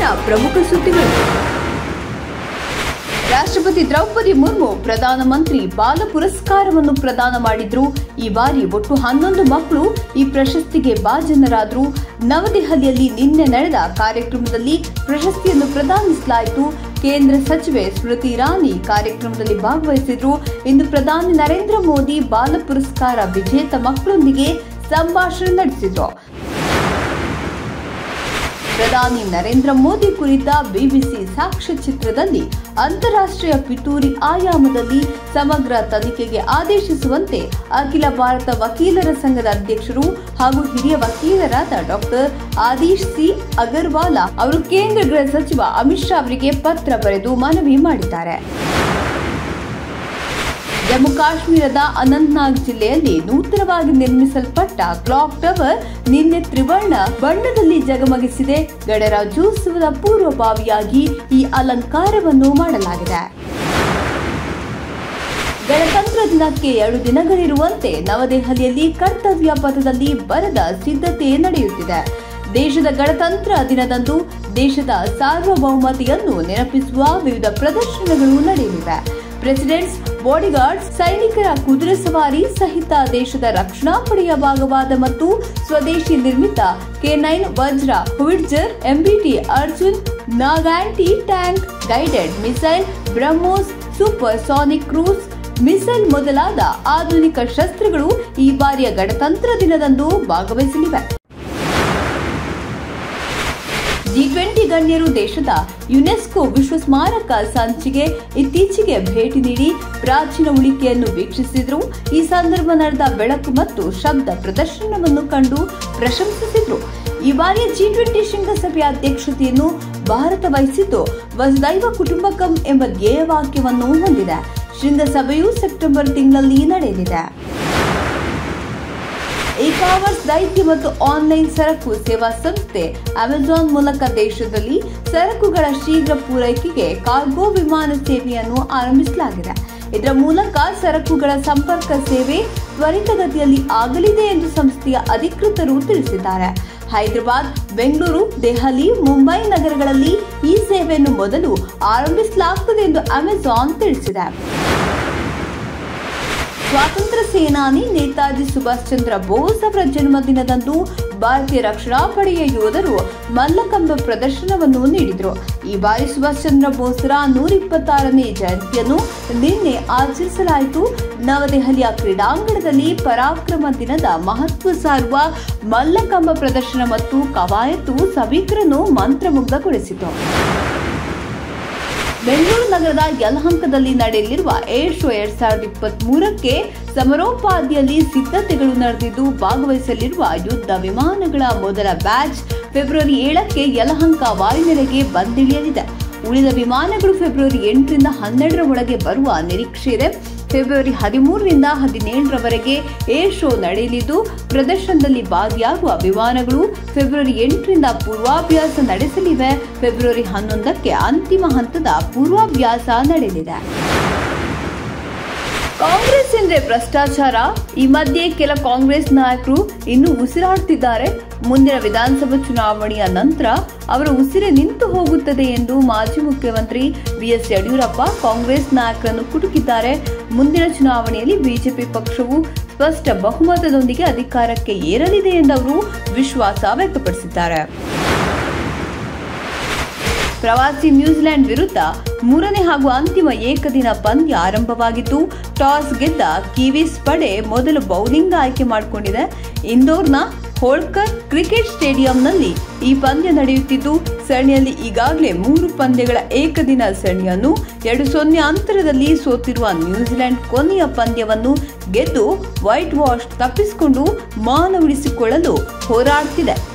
ಇಂದಿನ ಪ್ರಮುಖ ಸುದ್ದಿಗಳು ರಾಷ್ಟ್ರಪತಿ ದ್ರೌಪದಿ ಮುರ್ಮು ಪ್ರಧಾನಮಂತ್ರಿ ಬಾಲ ಪುರಸ್ಕಾರವನ್ನು ಪ್ರದಾನ ಮಾಡಿದ್ರು ಈ ಬಾರಿ ಒಟ್ಟು ಹನ್ನೊಂದು ಮಕ್ಕಳು ಈ ಪ್ರಶಸ್ತಿಗೆ ಭಾಜನರಾದ್ರು ನವದೆಹಲಿಯಲ್ಲಿ ನಿನ್ನೆ ನಡೆದ ಕಾರ್ಯಕ್ರಮದಲ್ಲಿ ಪ್ರಶಸ್ತಿಯನ್ನು ಪ್ರದಾನಿಸಲಾಯಿತು ಕೇಂದ್ರ ಸಚಿವೆ ಸ್ಮೃತಿ ಇರಾನಿ ಕಾರ್ಯಕ್ರಮದಲ್ಲಿ ಭಾಗವಹಿಸಿದ್ರು ಇಂದು ಪ್ರಧಾನಿ ನರೇಂದ್ರ ಮೋದಿ ಬಾಲ ಪುರಸ್ಕಾರ ವಿಜೇತ ಮಕ್ಕಳೊಂದಿಗೆ ಸಂಭಾಷಣೆ ನಡೆಸಿದ್ರು ಪ್ರಧಾನಿ ನರೇಂದ್ರ ಮೋದಿ ಕುರಿತ ಬಿಬಿಸಿ ಸಾಕ್ಷ್ಯಚಿತ್ರದಲ್ಲಿ ಅಂತಾರಾಷ್ಟ್ರೀಯ ಪಿತೂರಿ ಆಯಾಮದಲ್ಲಿ ಸಮಗ್ರ ತನಿಖೆಗೆ ಆದೇಶಿಸುವಂತೆ ಅಖಿಲ ಭಾರತ ವಕೀಲರ ಸಂಘದ ಅಧ್ಯಕ್ಷರು ಹಾಗೂ ಹಿರಿಯ ವಕೀಲರಾದ ಡಾಕ್ಟರ್ ಆದೀಶ್ ಸಿ ಅಗರ್ವಾಲಾ ಅವರು ಕೇಂದ್ರ ಗೃಹ ಸಚಿವ ಅಮಿತ್ ಶಾ ಅವರಿಗೆ ಪತ್ರ ಬರೆದು ಮನವಿ ಮಾಡಿದ್ದಾರೆ ಜಮ್ಮು ಕಾಶ್ಮೀರದ ಅನಂತ್ನಾಗ್ ಜಿಲ್ಲೆಯಲ್ಲಿ ನೂತನವಾಗಿ ನಿರ್ಮಿಸಲ್ಪಟ್ಟ ಕ್ಲಾಕ್ ಟವರ್ ನಿನ್ನೆ ತ್ರಿವರ್ಣ ಬಣ್ಣದಲ್ಲಿ ಜಗಮಗಿಸಿದೆ ಗಣರಾಜ್ಯೋತ್ಸವದ ಪೂರ್ವಭಾವಿಯಾಗಿ ಈ ಅಲಂಕಾರವನ್ನು ಮಾಡಲಾಗಿದೆ ಗಣತಂತ್ರ ದಿನಕ್ಕೆ ಎರಡು ದಿನಗಳಿರುವಂತೆ ನವದೆಹಲಿಯಲ್ಲಿ ಕರ್ತವ್ಯ ಪಥದಲ್ಲಿ ಬರದ ಸಿದ್ಧತೆ ನಡೆಯುತ್ತಿದೆ ದೇಶದ ಗಣತಂತ್ರ ದಿನದಂದು ದೇಶದ ಸಾರ್ವಭೌಮತೆಯನ್ನು ನೆನಪಿಸುವ ವಿವಿಧ ಪ್ರದರ್ಶನಗಳು ನಡೆಯಲಿವೆ ಪ್ರೆಸಿಡೆಂಟ್ಸ್ ಬಾಡಿಗಾರ್ಡ್ಸ್ ಸೈನಿಕರ ಕುದುರೆ ಸವಾರಿ ಸಹಿತ ದೇಶದ ರಕ್ಷಣಾ ಪಡೆಯ ಭಾಗವಾದ ಮತ್ತು ಸ್ವದೇಶಿ ನಿರ್ಮಿತ K nine Vajra howitzer MBT Arjun Nag anti tank guided missile BrahMos supersonic cruise missile ಮೊದಲಾದ ಆಧುನಿಕ ಶಸ್ತ್ರಗಳು ಈ ಬಾರಿಯ ಗಣತಂತ್ರ ದಿನದಂದು ಭಾಗವಹಿಸಲಿವೆ ಜಿ ಟ್ವೆಂಟಿ ಗಣ್ಯರು ದೇಶದ ಯುನೆಸ್ಕೋ ವಿಶ್ವ ಸ್ಮಾರಕ ಸಂಚಿಗೆ ಇತ್ತೀಚೆಗೆ ಭೇಟಿ ನೀಡಿ ಪ್ರಾಚೀನ ಉಳಿಕೆಯನ್ನು ವೀಕ್ಷಿಸಿದ್ರು ಈ ಸಂದರ್ಭ ನಡೆದ ಬೆಳಕು ಮತ್ತು ಶಬ್ದ ಪ್ರದರ್ಶನವನ್ನು ಕಂಡು ಪ್ರಶಂಸಿಸಿದ್ರು ಈ ಬಾರಿಯ ಜಿ ಟ್ವೆಂಟಿ ಶೃಂಗಸಭೆಯ ಅಧ್ಯಕ್ಷತೆಯನ್ನು ಭಾರತ ವಹಿಸಿದ್ದು ವಸುದೈವ ಕುಟುಂಬಕಂ ಎಂಬ ಧ್ಯೇಯವಾಕ್ಯವನ್ನು ಹೊಂದಿದೆ ಶೃಂಗಸಭೆಯು ಸೆಪ್ಟೆಂಬರ್ ತಿಂಗಳಲ್ಲಿ ನಡೆಯಲಿದೆ ಇ ಕಾಮರ್ಸ್ ದೈತ್ಯ ಮತ್ತು ಆನ್ಲೈನ್ ಸರಕು ಸೇವಾ ಸಂಸ್ಥೆ ಅಮೆಜಾನ್ ಮೂಲಕ ದೇಶದಲ್ಲಿ ಸರಕುಗಳ ಶೀಘ್ರ ಪೂರೈಕೆಗೆ ಕಾರ್ಗೋ ವಿಮಾನ ಸೇವೆಯನ್ನು ಆರಂಭಿಸಲಾಗಿದೆ ಇದರ ಮೂಲಕ ಸರಕುಗಳ ಸಂಪರ್ಕ ಸೇವೆ ತ್ವರಿತಗತಿಯಲ್ಲಿ ಆಗಲಿದೆ ಎಂದು ಸಂಸ್ಥೆಯ ಅಧಿಕೃತರು ತಿಳಿಸಿದ್ದಾರೆ ಹೈದರಾಬಾದ್ ಬೆಂಗಳೂರು ದೆಹಲಿ ಮುಂಬೈ ನಗರಗಳಲ್ಲಿ ಈ ಸೇವೆಯನ್ನು ಮೊದಲು ಆರಂಭಿಸಲಾಗುತ್ತದೆ ಎಂದು ಅಮೆಜಾನ್ ತಿಳಿಸಿದೆ ಸ್ವಾತಂತ್ರ್ಯ ಸೇನಾನಿ ನೇತಾಜಿ ಸುಭಾಷ್ ಚಂದ್ರ ಬೋಸ್ ಅವರ ಜನ್ಮದಿನದಂದು ಭಾರತೀಯ ರಕ್ಷಣಾ ಪಡೆಯ ಯೋಧರು ಮಲ್ಲಕಂಬ ಪ್ರದರ್ಶನವನ್ನು ನೀಡಿದರು ಈ ಬಾರಿ ಸುಭಾಷ್ ಚಂದ್ರ ಬೋಸ್ರ ನೂರ ಇಪ್ಪತ್ತಾರನೇ ಜಯಂತಿಯನ್ನು ನಿನ್ನೆ ಆಚರಿಸಲಾಯಿತು ನವದೆಹಲಿಯ ಕ್ರೀಡಾಂಗಣದಲ್ಲಿ ಪರಾಕ್ರಮ ದಿನದ ಮಹತ್ವ ಸಾರುವ ಮಲ್ಲಕಂಬ ಪ್ರದರ್ಶನ ಮತ್ತು ಕವಾಯತು ಸಭಿಕರನ್ನು ಮಂತ್ರಮುಗ್ಧಗೊಳಿಸಿತು ಬೆಂಗಳೂರು ನಗರದ ಯಲಹಂಕದಲ್ಲಿ ನಡೆಯಲಿರುವ ಏರ್ ಶೋ ಎರಡ್ ಸಾವಿರದ ಇಪ್ಪತ್ತ್ ಮೂರಕ್ಕೆ ಸಮರೋಪಾದಿಯಲ್ಲಿ ಸಿದ್ಧತೆಗಳು ನಡೆದಿದ್ದು ಭಾಗವಹಿಸಲಿರುವ ಯುದ್ಧ ವಿಮಾನಗಳ ಮೊದಲ ಬ್ಯಾಚ್ ಫೆಬ್ರವರಿ ಏಳಕ್ಕೆ ಯಲಹಂಕ ವಾಯುನೆಲೆಗೆ ಬಂದಿಳಿಯಲಿದೆ ಉಳಿದ ವಿಮಾನಗಳು ಫೆಬ್ರವರಿ ಎಂಟರಿಂದ ಹನ್ನೆರಡರ ಒಳಗೆ ಬರುವ ನಿರೀಕ್ಷೆ ಇದೆ ಫೆಬ್ರವರಿ ಹದಿಮೂರರಿಂದ ಹದಿನೇಳರವರೆಗೆ ಏರ್ ಶೋ ನಡೆಯಲಿದ್ದು ಪ್ರದರ್ಶನದಲ್ಲಿ ಭಾಗಿಯಾಗುವ ವಿಮಾನಗಳು ಫೆಬ್ರವರಿ ಎಂಟರಿಂದ ಪೂರ್ವಾಭ್ಯಾಸ ನಡೆಸಲಿವೆ ಫೆಬ್ರವರಿ ಹನ್ನೊಂದಕ್ಕೆ ಅಂತಿಮ ಹಂತದ ಪೂರ್ವಾಭ್ಯಾಸ ನಡೆಯಲಿದೆ ಕಾಂಗ್ರೆಸ್ ಎಂದ್ರೆ ಭ್ರಷ್ಟಾಚಾರ ಈ ಮಧ್ಯೆ ಕೆಲ ಕಾಂಗ್ರೆಸ್ ನಾಯಕರು ಇನ್ನೂ ಉಸಿರಾಡ್ತಿದ್ದಾರೆ ಮುಂದಿನ ವಿಧಾನಸಭಾ ಚುನಾವಣೆಯ ನಂತರ ಅವರ ಉಸಿರೇ ನಿಂತು ಹೋಗುತ್ತದೆ ಎಂದು ಮಾಜಿ ಮುಖ್ಯಮಂತ್ರಿ ಬಿಎಸ್ ಯಡಿಯೂರಪ್ಪ ಕಾಂಗ್ರೆಸ್ ನಾಯಕರನ್ನು ಕುಟುಕಿದ್ದಾರೆ ಮುಂದಿನ ಚುನಾವಣೆಯಲ್ಲಿ ಬಿಜೆಪಿ ಪಕ್ಷವು ಸ್ಪಷ್ಟ ಬಹುಮತದೊಂದಿಗೆ ಅಧಿಕಾರಕ್ಕೆ ಏರಲಿದೆ ಎಂದು ಅವರು ವಿಶ್ವಾಸ ವ್ಯಕ್ತಪಡಿಸಿದ್ದಾರೆ ಪ್ರವಾಸಿ ನ್ಯೂಜಿಲೆಂಡ್ ವಿರುದ್ಧ ಮೂರನೇ ಹಾಗೂ ಅಂತಿಮ ಏಕದಿನ ಪಂದ್ಯ ಆರಂಭವಾಗಿದ್ದು ಟಾಸ್ ಗೆದ್ದ ಕಿವೀಸ್ ಪಡೆ ಮೊದಲು ಬೌಲಿಂಗ್ ಆಯ್ಕೆ ಮಾಡಿಕೊಂಡಿದೆ ಇಂದೋರ್ನ ಹೋಳ್ಕರ್ ಕ್ರಿಕೆಟ್ ಸ್ಟೇಡಿಯಂನಲ್ಲಿ ಈ ಪಂದ್ಯ ನಡೆಯುತ್ತಿದ್ದು ಸರಣಿಯಲ್ಲಿ ಈಗಾಗಲೇ ಮೂರು ಪಂದ್ಯಗಳ ಏಕದಿನ ಸರಣಿಯನ್ನು ಎರಡು ಸೊನ್ನೆ ಅಂತರದಲ್ಲಿ ಸೋತಿರುವ ನ್ಯೂಜಿಲೆಂಡ್ ಕೊನೆಯ ಪಂದ್ಯವನ್ನು ಗೆದ್ದು ವೈಟ್ ವಾಶ್ ತಪ್ಪಿಸಿಕೊಂಡು ಮಾನ ಉಳಿಸಿಕೊಳ್ಳಲು ಹೋರಾಡುತ್ತಿದೆ